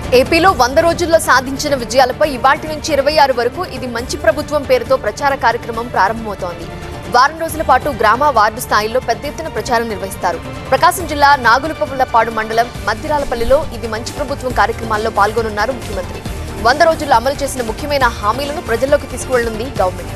ఏపీలో వంద రోజుల్లో సాధించిన విజయాలపై ఇవాటి నుంచి ఇరవై ఆరు వరకు ఇది మంచి ప్రభుత్వం పేరుతో ప్రచార కార్యక్రమం ప్రారంభమవుతోంది వారం రోజుల పాటు గ్రామ వార్డు స్థాయిలో పెద్ద ఎత్తున ప్రచారం నిర్వహిస్తారు ప్రకాశం జిల్లా నాగులపల్లపాడు మండలం మద్దిరాలపల్లిలో ఇది మంచి ప్రభుత్వం కార్యక్రమాల్లో పాల్గొనున్నారు ముఖ్యమంత్రి వంద రోజుల్లో అమలు చేసిన ముఖ్యమైన హామీలను ప్రజల్లోకి తీసుకువెళ్లింది గవర్నమెంట్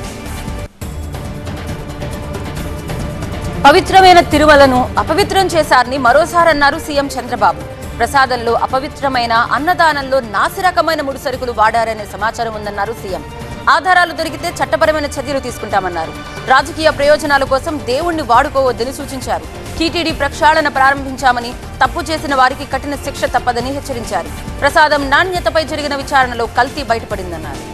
పవిత్రమైన తిరుమలను అపవిత్రం చేశారని మరోసారన్నారు సీఎం చంద్రబాబు ప్రసాదంలో అపవిత్రమైన అన్నదానంలో నాసిరకమైన ముడిసరుకులు వాడారనే సమాచారం ఉందన్నారు సీఎం ఆధారాలు దొరికితే చట్టపరమైన చర్యలు తీసుకుంటామన్నారు రాజకీయ ప్రయోజనాల కోసం దేవుణ్ణి వాడుకోవద్దని సూచించారు టీటీడీ ప్రక్షాళన ప్రారంభించామని తప్పు చేసిన వారికి కఠిన శిక్ష తప్పదని హెచ్చరించారు ప్రసాదం నాణ్యతపై జరిగిన విచారణలో కల్తీ బయటపడిందన్నారు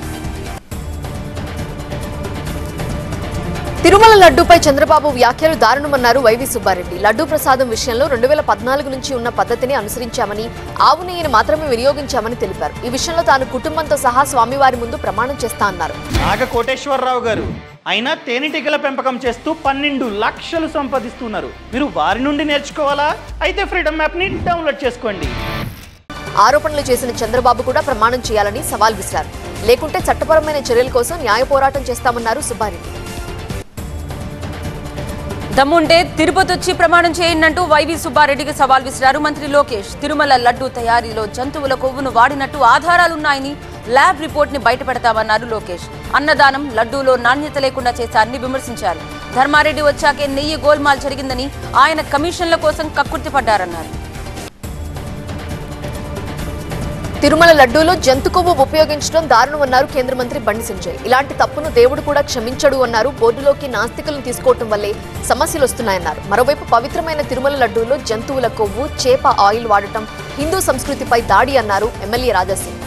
తిరుమల లడ్డూపై చంద్రబాబు వ్యాఖ్యలు దారుణమన్నారు వైవి సుబ్బారెడ్డి లడ్డూ ప్రసాదం విషయంలో రెండు వేల పద్నాలుగు నుంచి ఉన్న పద్ధతిని అనుసరించామని ఆవు నెయ్యిని మాత్రమే వినియోగించామని తెలిపారు ఈ విషయంలో తాను కుటుంబంతో సహా స్వామివారి ముందు ప్రమాణం చేస్తా అన్నారు నాగ కోటేశ్వరరావు గారు అయినా తేనెటీగల పెంపకం చేస్తూ పన్నెండు లక్షలు సంపాదిస్తున్నారు మీరు వారి నుండి నేర్చుకోవాలా అయితే ఫ్రీడమ్ యాప్ని డౌన్లోడ్ చేసుకోండి ఆరోపణలు చేసిన చంద్రబాబు కూడా ప్రమాణం చేయాలని సవాల్ విసిరారు లేకుంటే చట్టపరమైన చర్యల కోసం న్యాయ పోరాటం చేస్తామన్నారు సుబ్బారెడ్డి దమ్ముంటే తిరుపతి వచ్చి ప్రమాణం చేయండంటూ వైవి సుబ్బారెడ్డికి సవాల్ విసిరారు మంత్రి లోకేష్ తిరుమల లడ్డు తయారీలో జంతువుల కొవ్వును వాడినట్టు ఆధారాలున్నాయని ల్యాబ్ రిపోర్ట్ ని బయటపెడతామన్నారు లోకేష్ అన్నదానం లడ్డూలో నాణ్యత లేకుండా చేశారని విమర్శించారు ధర్మారెడ్డి వచ్చాకే నెయ్యి గోల్మాల్ జరిగిందని ఆయన కమిషన్ల కోసం కక్కుర్తి పడ్డారన్నారు తిరుమల లడ్డూలో జంతు కొవ్వు ఉపయోగించడం దారుణమన్నారు కేంద్ర మంత్రి బండి సంజయ్ ఇలాంటి తప్పును దేవుడు కూడా క్షమించడు అన్నారు బోర్డులోకి నాస్తికులను తీసుకోవటం వల్లే సమస్యలు వస్తున్నాయన్నారు మరోవైపు పవిత్రమైన తిరుమల లడ్డూలో జంతువుల కొవ్వు చేప ఆయిల్ వాడటం హిందూ సంస్కృతిపై దాడి అన్నారు ఎమ్మెల్యే రాజాసింగ్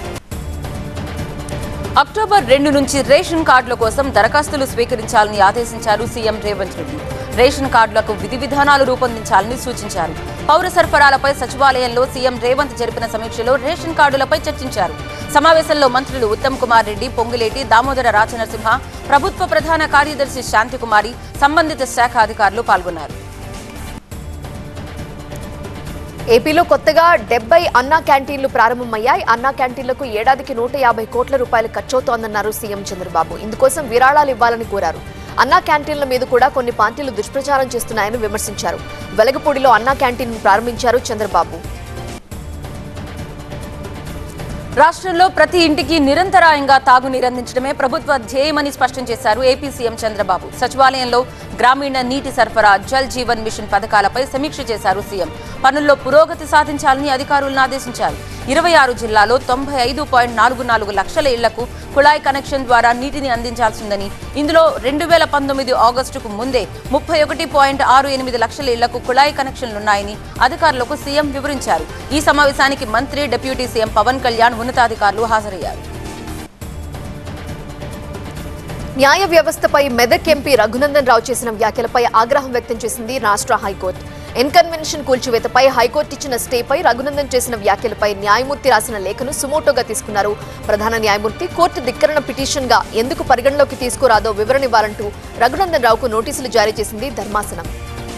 అక్టోబర్ రెండు నుంచి రేషన్ కార్డుల కోసం దరఖాస్తులు స్వీకరించాలని ఆదేశించారు సీఎం రేవంత్ రెడ్డి రేషన్ కార్డులకు విధి విధానాలు రూపొందించాలని సూచించారు పౌర సరఫరాలపై సచివాలయంలో సీఎం రేవంత్ జరిపిన సమీక్షలో రేషన్ కార్డులపై చర్చించారు సమావేశంలో మంత్రులు ఉత్తమ్ కుమార్ రెడ్డి పొంగులేటి దామోదర రాజనరసింహ ప్రభుత్వ ప్రధాన కార్యదర్శి శాంతికుమారి సంబంధిత శాఖ అధికారులు పాల్గొన్నారు ఏపీలో కొత్తగా డెబ్బై అన్నా క్యాంటీన్లు ప్రారంభమయ్యాయి అన్నా క్యాంటీన్లకు ఏడాదికి నూట యాభై కోట్ల రూపాయలు ఖర్చవుతోందన్నారు సీఎం చంద్రబాబు ఇందుకోసం విరాళాలు ఇవ్వాలని కోరారు అన్నా క్యాంటీన్ల మీద కూడా కొన్ని పార్టీలు దుష్ప్రచారం చేస్తున్నాయని విమర్శించారు వెలగపూడిలో అన్నా క్యాంటీన్ ప్రారంభించారు చంద్రబాబు రాష్ట్రంలో ప్రతి ఇంటికి నిరంతరాయంగా తాగునీరు అందించడమే ప్రభుత్వ ధ్యేయమని స్పష్టం చేశారు ఏపీ సీఎం చంద్రబాబు సచివాలయంలో గ్రామీణ నీటి సరఫరా జల్ జీవన్ మిషన్ పథకాలపై సమీక్ష చేశారు సీఎం పనుల్లో పురోగతి సాధించాలని అధికారులను ఆదేశించారు ఇరవై ఆరు జిల్లాలో తొంభై ఐదు పాయింట్ నాలుగు నాలుగు లక్షల ఇళ్లకు కుళాయి కనెక్షన్ ద్వారా నీటిని అందించాల్సిందని ఇందులో రెండు వేల పంతొమ్మిది ఆగస్టుకు ముందే ముప్పై ఒకటి పాయింట్ ఆరు ఎనిమిది లక్షల ఇళ్లకు కుళాయి కనెక్షన్లున్నాయని అధికారులకు సీఎం వివరించారు ఈ సమావేశానికి మంత్రి డిప్యూటీ సీఎం పవన్ కళ్యాణ్ ఉన్నతాధికారులు హాజరయ్యారు న్యాయ వ్యవస్థపై మెదక్ ఎంపీ రఘునందన్ రావు చేసిన వ్యాఖ్యలపై ఆగ్రహం వ్యక్తం చేసింది రాష్ట్ర హైకోర్టు ఎన్కన్వెన్షన్ కూల్చివేతపై హైకోర్టు ఇచ్చిన స్టేపై రఘునందన్ చేసిన వ్యాఖ్యలపై న్యాయమూర్తి రాసిన లేఖను సుమోటోగా తీసుకున్నారు ప్రధాన న్యాయమూర్తి కోర్టు ధిక్కరణ పిటిషన్ గా ఎందుకు పరిగణలోకి తీసుకురాదో వివరణ ఇవ్వాలంటూ రఘునందన్ రావుకు నోటీసులు జారీ చేసింది ధర్మాసనం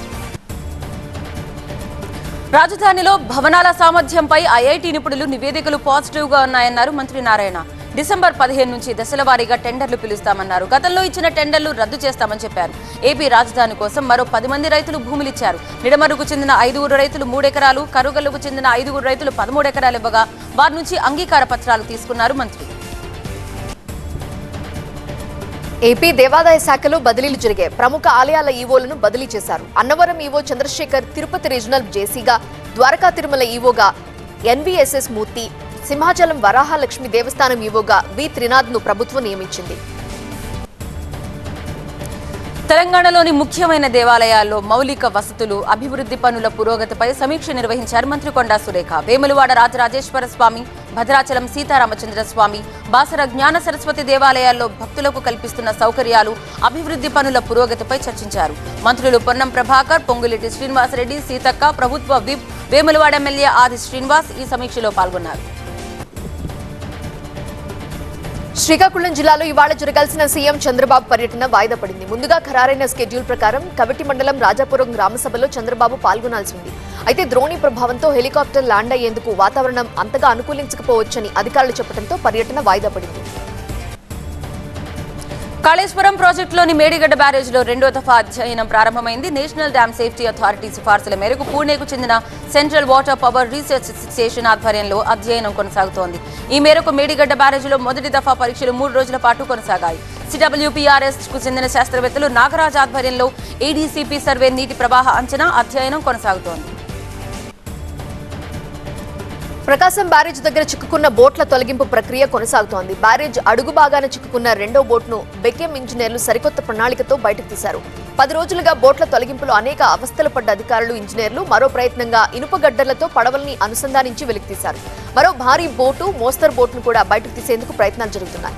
రాజధానిలో భవనాల సామర్థ్యంపై ఐఐటి నిపుణులు నివేదికలు పాజిటివ్ గా ఉన్నాయన్నారు మంత్రి నారాయణ డిసెంబర్ పదిహేను నుంచి దశల వారీగా టెండర్లు పిలుస్తామన్నారు గతంలో ఇచ్చిన టెండర్లు రద్దు చేస్తామని చెప్పారు ఏపీ రాజధాని కోసం మరో పది మంది రైతులు భూములు ఇచ్చారు నిడమరుకు చెందిన ఐదుగురు రైతులు మూడెకరాలు కరుగల్లుకు చెందిన ఐదుగురు రైతులు పదమూడు ఎకరాలు ఇవ్వగా వారి నుంచి అంగీకార పత్రాలు తీసుకున్నారు మంత్రి ఏపీ దేవాదాయ శాఖలో బదిలీలు జరిగాయి ప్రముఖ ఆలయాల ఈవోలను బదిలీ చేశారు అన్నవరం ఈవో చంద్రశేఖర్ తిరుపతి రీజనల్ జేసీగా ద్వారకా తిరుమల ఈవోగా ఎన్వీఎస్ఎస్ మూర్తి సింహాచలం వరాహలక్ష్మి దేవస్థానం ఈవోగా వి త్రినాథ్ ను ప్రభుత్వం నియమించింది తెలంగాణలోని ముఖ్యమైన దేవాలయాల్లో మౌలిక వసతులు అభివృద్ధి పనుల పురోగతిపై సమీక్ష నిర్వహించారు మంత్రి కొండా సురేఖ వేములవాడ రాజరాజేశ్వర స్వామి భద్రాచలం సీతారామచంద్ర స్వామి బాసర జ్ఞాన సరస్వతి దేవాలయాల్లో భక్తులకు కల్పిస్తున్న సౌకర్యాలు అభివృద్ధి పనుల పురోగతిపై చర్చించారు మంత్రులు పొన్నం ప్రభాకర్ పొంగులేటి శ్రీనివాసరెడ్డి సీతక్క ప్రభుత్వ విప్ వేములవాడ ఎమ్మెల్యే ఆది శ్రీనివాస్ ఈ సమీక్షలో పాల్గొన్నారు శ్రీకాకుళం జిల్లాలో ఇవాళ జరగాల్సిన సీఎం చంద్రబాబు పర్యటన వాయిదా పడింది ముందుగా ఖరారైన స్కెడ్యూల్ ప్రకారం కవిటి మండలం రాజాపురం గ్రామసభలో చంద్రబాబు పాల్గొనాల్సి ఉంది అయితే ద్రోణి ప్రభావంతో హెలికాప్టర్ ల్యాండ్ అయ్యేందుకు వాతావరణం అంతగా అనుకూలించకపోవచ్చని అధికారులు చెప్పడంతో పర్యటన వాయిదా పడింది కాళేశ్వరం ప్రాజెక్టులోని మేడిగడ్డ బ్యారేజ్లో రెండో దఫా అధ్యయనం ప్రారంభమైంది నేషనల్ డ్యామ్ సేఫ్టీ అథారిటీ సిఫార్సుల మేరకు పూణేకు చెందిన central water power research station ఆధ్వర్యంలో అధ్యయనం కొనసాగుతోంది ఈ మేరకు మేడిగడ్డ బ్యారేజ్లో మొదటి దఫా పరీక్షలు మూడు రోజుల పాటు కొనసాగాయి సిడబ్ల్యూపీఆర్ఎస్ కు చెందిన శాస్త్రవేత్తలు నాగరాజ్ ఆధ్వర్యంలో ఏడీసీపీ సర్వే నీటి ప్రవాహ అంచనా అధ్యయనం కొనసాగుతోంది ప్రకాశం బ్యారేజ్ దగ్గర చిక్కుకున్న బోట్ల తొలగింపు ప్రక్రియ కొనసాగుతోంది బ్యారేజ్ అడుగు భాగాన చిక్కుకున్న రెండో బోట్ను బెకెం ఇంజనీర్లు సరికొత్త ప్రణాళికతో బయటకు తీశారు పది రోజులుగా బోట్ల తొలగింపులో అనేక అవస్థలు పడ్డ అధికారులు ఇంజనీర్లు మరో ప్రయత్నంగా ఇనుప గడ్డలతో పడవల్ని అనుసంధానించి వెలికితీశారు మరో భారీ బోటు మోస్తరు బోట్ను కూడా బయటకు తీసేందుకు ప్రయత్నాలు జరుగుతున్నాయి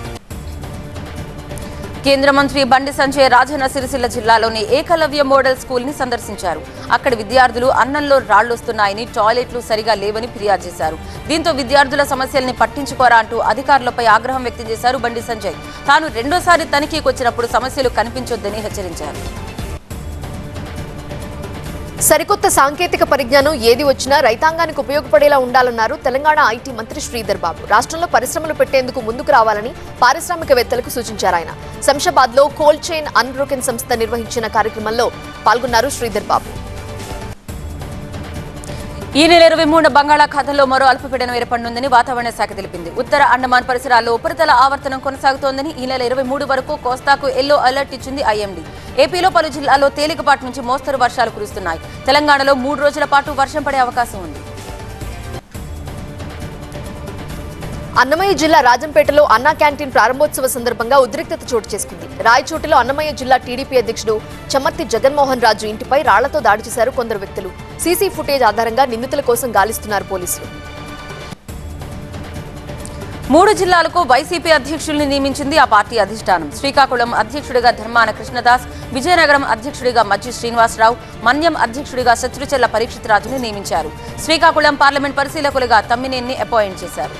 కేంద్ర మంత్రి బండి సంజయ్ రాజన్న సిరిసిల్ల జిల్లాలోని ఏకలవ్య మోడల్ స్కూల్ ని సందర్శించారు అక్కడి విద్యార్థులు అన్నంలో రాళ్లొస్తున్నాయని టాయిలెట్లు సరిగా లేవని ఫిర్యాదు చేశారు దీంతో విద్యార్థుల సమస్యల్ని పట్టించుకోరా అంటూ అధికారులపై ఆగ్రహం వ్యక్తం చేశారు బండి సంజయ్ తాను రెండోసారి తనిఖీకి వచ్చినప్పుడు సమస్యలు కనిపించొద్దని హెచ్చరించారు సరికొత్త సాంకేతిక పరిజ్ఞానం ఏది వచ్చినా రైతాంగానికి ఉపయోగపడేలా ఉండాలన్నారు తెలంగాణ ఐటీ మంత్రి శ్రీధర్ బాబు రాష్ట్రంలో పరిశ్రమలు పెట్టేందుకు ముందుకు రావాలని పారిశ్రామికవేత్తలకు సూచించారు ఆయన శంషాబాద్ లో కోల్డ్ చైన్ అన్బ్రోకెన్ సంస్థ నిర్వహించిన కార్యక్రమంలో పాల్గొన్నారు శ్రీధర్ బాబు ఈ నెల ఇరవై మూడు బంగాళాఖాతంలో మరో అల్పపీడనం ఏర్పడనుందని వాతావరణ శాఖ తెలిపింది ఉత్తర అండమాన్ పరిసరాల్లో ఉపరితల ఆవర్తనం కొనసాగుతోందని ఈ నెల ఇరవై మూడు వరకు కోస్తాకు ఎల్లో అలర్ట్ ఇచ్చింది ఐఎండీ ఏపీలో పలు జిల్లాల్లో తేలికపాటి నుంచి మోస్తరు వర్షాలు కురుస్తున్నాయి తెలంగాణలో మూడు రోజుల పాటు వర్షం పడే అవకాశం ఉంది అన్నమయ్య జిల్లా రాజంపేటలో అన్నా క్యాంటీన్ ప్రారంభోత్సవ సందర్భంగా ఉద్రిక్తత చోటు చేసుకుంది రాయచోటిలో అన్నమయ్య జిల్లా టీడీపీ అధ్యక్షుడు చమ్మత్తి జగన్మోహన్ రాజు ఇంటిపై రాళ్లతో దాడి చేశారు కొందరు వ్యక్తులు సీసీ ఫుటేజ్ ఆధారంగా నిందితుల కోసం గాలిస్తున్నారు పోలీసులు మూడు జిల్లాలకు వైసీపీ అధ్యక్షుల్ని నియమించింది ఆ పార్టీ అధిష్టానం శ్రీకాకుళం అధ్యక్షుడిగా ధర్మాన కృష్ణదాస్ విజయనగరం అధ్యక్షుడిగా మజ్జి శ్రీనివాసరావు మన్యం అధ్యక్షుడిగా శత్రుచెల్ల పరీక్షిత్ రాజుని నియమించారు శ్రీకాకుళం పార్లమెంట్ పరిశీలకులుగా తమ్మినేని అపాయింట్ చేశారు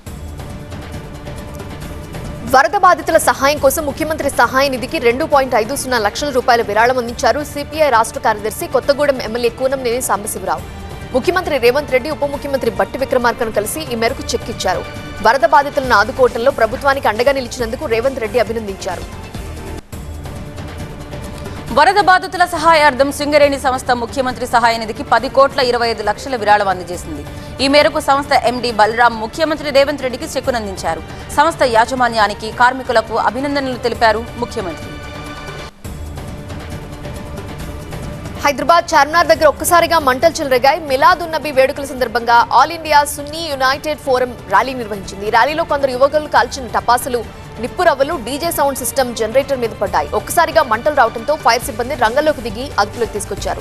వరద బాధితుల సహాయం కోసం ముఖ్యమంత్రి సహాయ నిధికి రెండు పాయింట్ ఐదు సున్నా లక్షల రూపాయల విరాళం అందించారు సిపిఐ రాష్ట్ర కార్యదర్శి కొత్తగూడెం ఎమ్మెల్యే కూనంనేని సాంబశివరావు ముఖ్యమంత్రి రేవంత్ రెడ్డి ఉప ముఖ్యమంత్రి బట్టి విక్రమార్కను కలిసి ఈ మేరకు చెక్ ఇచ్చారు వరద బాధితులను ఆదుకోవటంలో ప్రభుత్వానికి అండగా నిలిచినందుకు రేవంత్ రెడ్డి అభినందించారు వరద బాధితుల సహాయార్థం సింగరేణి సంస్థ ముఖ్యమంత్రి సహాయ నిధికి పది కోట్ల ఇరవై ఐదు లక్షల విరాళం అందజేసింది ఈ మేరకు సంస్థ ఎండీ బలరాం ముఖ్యమంత్రి రేవంత్ రెడ్డికి చెక్కునందించారు సంస్థ యాజమాన్యానికి కార్మికులకు అభినందనలు తెలిపారు ముఖ్యమంత్రి హైదరాబాద్ చార్మినార్ దగ్గర ఒక్కసారిగా మంటలు చెలరేగాయి మిలాదున్ నబీ వేడుకల సందర్భంగా all India Sunni united forum rally నిర్వహించింది ఈ ర్యాలీలో కొందరు యువకులు కాల్చిన టపాసులు నిప్పు రవ్వలు డీజే సౌండ్ సిస్టమ్ జనరేటర్ మీద పడ్డాయి ఒక్కసారిగా మంటలు రావడంతో ఫైర్ సిబ్బంది రంగంలోకి దిగి అదుపులోకి తీసుకొచ్చారు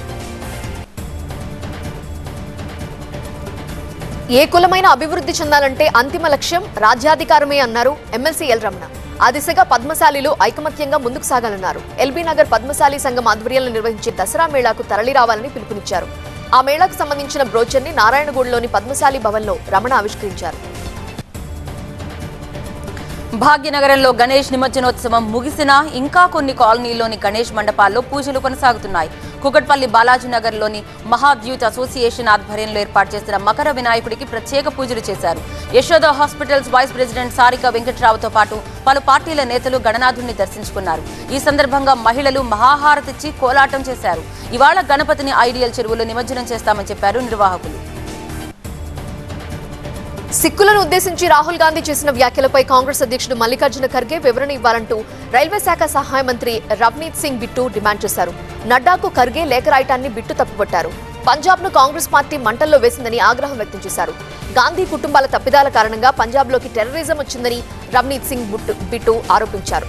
ఏ కులమైన అభివృద్ధి చెందాలంటే అంతిమ లక్ష్యం రాజ్యాధికారమే అన్నారు ఎమ్మెల్సీ ఎల్ రమణ ఆ దిశగా పద్మశాలిలు ఐకమత్యంగా ముందుకు సాగాలన్నారు ఎల్బీ నగర్ పద్మశాలి సంఘం ఆధ్వర్యంలో నిర్వహించే దసరా మేళాకు తరలి రావాలని పిలుపునిచ్చారు ఆ మేళాకు సంబంధించిన బ్రోచర్ని నారాయణగూడలోని పద్మశాలి భవన్లో రమణ ఆవిష్కరించారు భాగ్యనగరంలో గణేష్ నిమజ్జనోత్సవం ముగిసినా ఇంకా కొన్ని కాలనీల్లోని గణేష్ మండపాల్లో పూజలు కొనసాగుతున్నాయి కుకట్పల్లి బాలాజీ నగర్లోని మహాద్యూత్ అసోసియేషన్ ఆధ్వర్యంలో ఏర్పాటు చేసిన మకర వినాయకుడికి ప్రత్యేక పూజలు చేశారు Yashoda hospitals vice president Sarika వెంకట్రావుతో పాటు పలు పార్టీల నేతలు గణనాథుణ్ణి దర్శించుకున్నారు ఈ సందర్భంగా మహిళలు మహాహారతిచ్చి కోలాటం చేశారు ఇవాళ గణపతిని ఐడియల్ చెరువులో నిమజ్జనం చేస్తామని చెప్పారు నిర్వాహకులు సిక్కులను ఉద్దేశించి రాహుల్ గాంధీ చేసిన వ్యాఖ్యలపై కాంగ్రెస్ అధ్యక్షుడు మల్లికార్జున ఖర్గే వివరణ ఇవ్వాలంటూ రైల్వే శాఖ సహాయ మంత్రి రవ్నీత్ సింగ్ బిట్టు డిమాండ్ చేశారు నడ్డాకు ఖర్గే లేఖ రాయటాన్ని బిట్టు తప్పుపట్టారు పంజాబ్ను కాంగ్రెస్ పార్టీ మంటల్లో వేసిందని ఆగ్రహం వ్యక్తం చేశారు గాంధీ కుటుంబాల తప్పిదాల కారణంగా పంజాబ్లోకి టెర్రరిజం వచ్చిందని రవ్నీత్ సింగ్ బుట్టు- బిట్టు ఆరోపించారు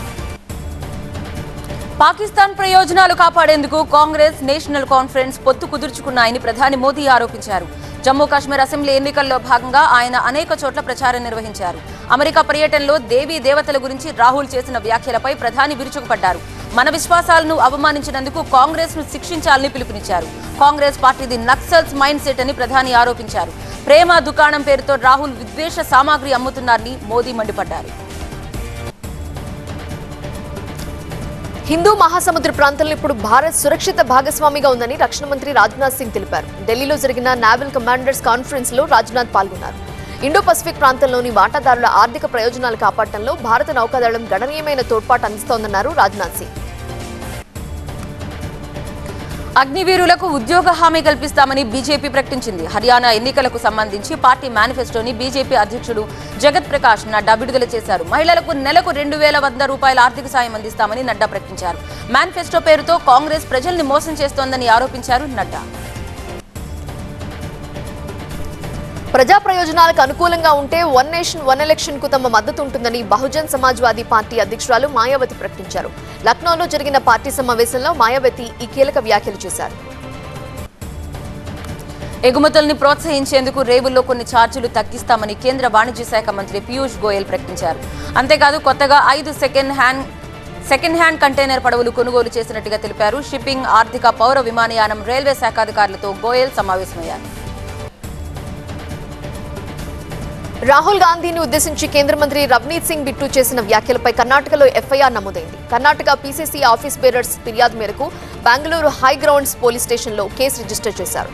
పాకిస్తాన్ ప్రయోజనాలు కాపాడేందుకు కాంగ్రెస్ నేషనల్ కాన్ఫరెన్స్ పొత్తు కుదుర్చుకున్నాయని ప్రధాని మోదీ ఆరోపించారు జమ్మూ కాశ్మీర్ అసెంబ్లీ ఎన్నికల్లో భాగంగా ఆయన అనేక చోట్ల ప్రచారం నిర్వహించారు అమెరికా పర్యటనలో దేవీ దేవతల గురించి రాహుల్ చేసిన వ్యాఖ్యలపై ప్రధాని విరుచుకుపడ్డారు మన విశ్వాసాలను అవమానించినందుకు కాంగ్రెస్ ను శిక్షించాలని పిలుపునిచ్చారు కాంగ్రెస్ పార్టీది నక్సల్స్ మైండ్ సెట్ అని ప్రధాని ఆరోపించారు ప్రేమ దుకాణం పేరుతో రాహుల్ విద్వేష సామాగ్రి అమ్ముతున్నారని మోదీ మండిపడ్డారు హిందూ మహాసముద్ర ప్రాంతంలో ఇప్పుడు భారత్ సురక్షిత భాగస్వామిగా ఉందని రక్షణ మంత్రి రాజ్నాథ్ సింగ్ తెలిపారు ఢిల్లీలో జరిగిన నావల్ కమాండర్స్ కాన్ఫరెన్స్ లో రాజ్నాథ్ పాల్గొన్నారు ఇండో పసిఫిక్ ప్రాంతంలోని వాటాదారుల ఆర్థిక ప్రయోజనాలు కాపాడటంలో భారత నౌకాదళం గణనీయమైన తోడ్పాటు అందిస్తోందన్నారు రాజ్నాథ్ సింగ్ అగ్నివీరులకు ఉద్యోగ హామీ కల్పిస్తామని బీజేపీ ప్రకటించింది హర్యానా ఎన్నికలకు సంబంధించి పార్టీ మేనిఫెస్టోని బీజేపీ అధ్యక్షుడు జగత్ ప్రకాష్ నడ్డా విడుదల చేశారు మహిళలకు నెలకు రెండు వేల వంద రూపాయల ఆర్థిక సాయం అందిస్తామని నడ్డా ప్రకటించారు మేనిఫెస్టో పేరుతో కాంగ్రెస్ ప్రజల్ని మోసం చేస్తోందని ఆరోపించారు నడ్డా ప్రజా ప్రయోజనాలకు అనుకూలంగా ఉంటే వన్ నేషన్ వన్ ఎలక్షన్ కు తమ మద్దతు ఉంటుందని బహుజన్ సమాజ్వాదీ పార్టీ అధ్యక్షురాలు మాయావతి ప్రకటించారు లక్నోలో జరిగిన పార్టీ సమావేశంలో మాయావతి ఈ కీలక వ్యాఖ్యలు చేశారు ఎగుమతుల్ని ప్రోత్సహించేందుకు రేవుల్లో కొన్ని ఛార్జీలు తగ్గిస్తామని కేంద్ర వాణిజ్య శాఖ మంత్రి పీయూష్ గోయల్ ప్రకటించారు అంతేకాదు కొత్తగా ఐదు second hand second hand container పడవలు కొనుగోలు చేసినట్టుగా తెలిపారు షిప్పింగ్ ఆర్థిక పౌర విమానయానం రైల్వే శాఖాధికారులతో గోయల్ సమావేశమయ్యారు రాహుల్ గాంధీని ఉద్దేశించి కేంద్ర మంత్రి రవనీత్ సింగ్ బిట్టు చేసిన వ్యాఖ్యలపై కర్ణాటకలో ఎఫ్ఐఆర్ నమోదైంది కర్ణాటక పీసీసీ ఆఫీస్ బేరర్స్ ఫిర్యాదు మేరకు బెంగళూరు హై గ్రౌండ్స్ పోలీస్ స్టేషన్లో కేసు రిజిస్టర్ చేశారు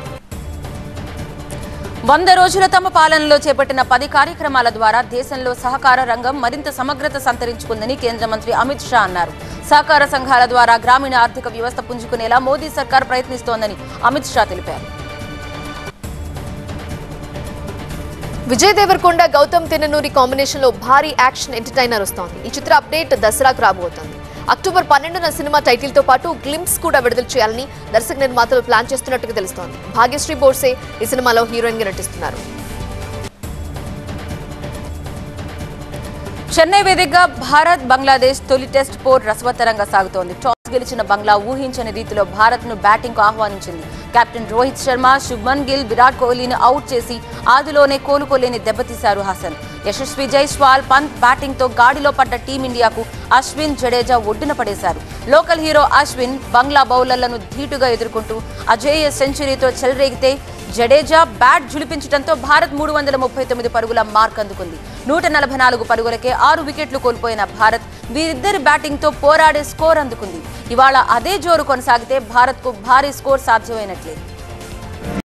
వంద రోజుల తమ పాలనలో చేపట్టిన పది కార్యక్రమాల ద్వారా దేశంలో సహకార రంగం మరింత సమగ్రత సంతరించుకుందని కేంద్ర మంత్రి అమిత్ షా అన్నారు సహకార సంఘాల ద్వారా గ్రామీణ ఆర్థిక వ్యవస్థ పుంజుకునేలా మోదీ సర్కార్ ప్రయత్నిస్తోందని అమిత్ షా తెలిపారు విజయ్ దేవరకొండ గౌతమ్ తిన్ననూరి కాంబినేషన్ లో భారీ యాక్షన్ ఎంటర్టైనర్ వస్తోంది ఈ చిత్ర అప్డేట్ దసరాకు రాబోతోంది అక్టోబర్ పన్నెండున సినిమా టైటిల్ తో పాటు గ్లింప్స్ కూడా విడుదల చేయాలని దర్శక నిర్మాతలు ప్లాన్ చేస్తున్నట్టుగా తెలుస్తోంది భాగ్యశ్రీ బోర్సే ఈ సినిమాలో హీరోయిన్ గా నటిస్తున్నారు చెన్నై వేదికగా భారత్ బంగ్లాదేశ్ తొలి టెస్ట్ పోర్ రసవత్తరంగా సాగుతోంది టాస్ గెలిచిన బంగ్లా ఊహించని రీతిలో భారత్ ను బ్యాటింగ్ కు ఆహ్వానించింది కెప్టెన్ రోహిత్ శర్మ శుభ్మన్ గిల్ విరాట్ కోహ్లీని అవుట్ చేసి ఆదిలోనే కోలుకోలేని దెబ్బతీశారు హసన్ యశస్వి జైస్వాల్ పంత్ బ్యాటింగ్ తో గాడిలో పడ్డ టీమిండియాకు అశ్విన్ జడేజా ఒడ్డున పడేశారు లోకల్ హీరో అశ్విన్ బంగ్లా బౌలర్లను ధీటుగా ఎదుర్కొంటూ అజేయ సెంచరీతో చెలరేగితే జడేజా బ్యాట్ జులిపించడంతో భారత్ మూడు వందల ముప్పై తొమ్మిది పరుగుల మార్క్ అందుకుంది నూట నలభై నాలుగు పరుగులకే ఆరు వికెట్లు కోల్పోయిన భారత్ వీరిద్దరి బ్యాటింగ్తో పోరాడే స్కోర్ అందుకుంది ఇవాళ అదే జోరు కొనసాగితే భారత్కు భారీ స్కోర్ సాధ్యమైనట్లే